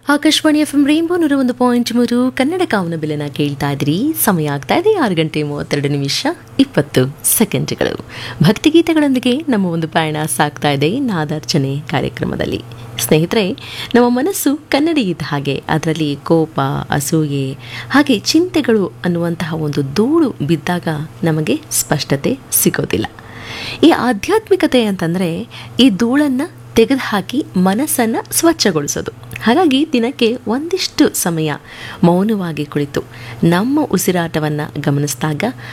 Akashvani F M rainbow ನೂರ ಒಂದು point ಮೂರು ಕನ್ನಡ ಕಾವನ ಬೆಲೆನ ಕೇಳ್ತಾ ಇದ್ರಿ ಸಮಯ ಆಗ್ತಾ ಇದೆ ಆರು ಗಂಟೆ ಮೂವತ್ತೆರಡು ನಿಮಿಷ ಇಪ್ಪತ್ತು ಸೆಕೆಂಡ್ಗಳು ಭಕ್ತಿಗೀತೆಗಳೊಂದಿಗೆ ನಮ್ಮ ಒಂದು ಪಯಣ ಸಾಗ್ತಾ ಇದೆ ನಾದಾರ್ಚನೆ ಕಾರ್ಯಕ್ರಮದಲ್ಲಿ ಸ್ನೇಹಿತರೆ ನಮ್ಮ ಮನಸ್ಸು ಕನ್ನಡಿ ಇದ್ದ ಹಾಗೆ ಅದರಲ್ಲಿ ಕೋಪ ಅಸೂಯೆ ಹಾಗೆ ಚಿಂತೆಗಳು ಅನ್ನುವಂತಹ ಒಂದು ಧೂಳು ಬಿದ್ದಾಗ ನಮಗೆ ಸ್ಪಷ್ಟತೆ ಸಿಗೋದಿಲ್ಲ ಈ ಆಧ್ಯಾತ್ಮಿಕತೆ ಅಂತಂದರೆ ಈ ಧೂಳನ್ನು ತೆಗೆದುಹಾಕಿ ಮನಸ್ಸನ್ನು ಸ್ವಚ್ಛಗೊಳಿಸೋದು ಹಾಗಾಗಿ ದಿನಕ್ಕೆ ಒಂದಿಷ್ಟು ಸಮಯ ಮೌನವಾಗಿ ಕುಳಿತು ನಮ್ಮ ಉಸಿರಾಟವನ್ನು ಗಮನಿಸಿದಾಗ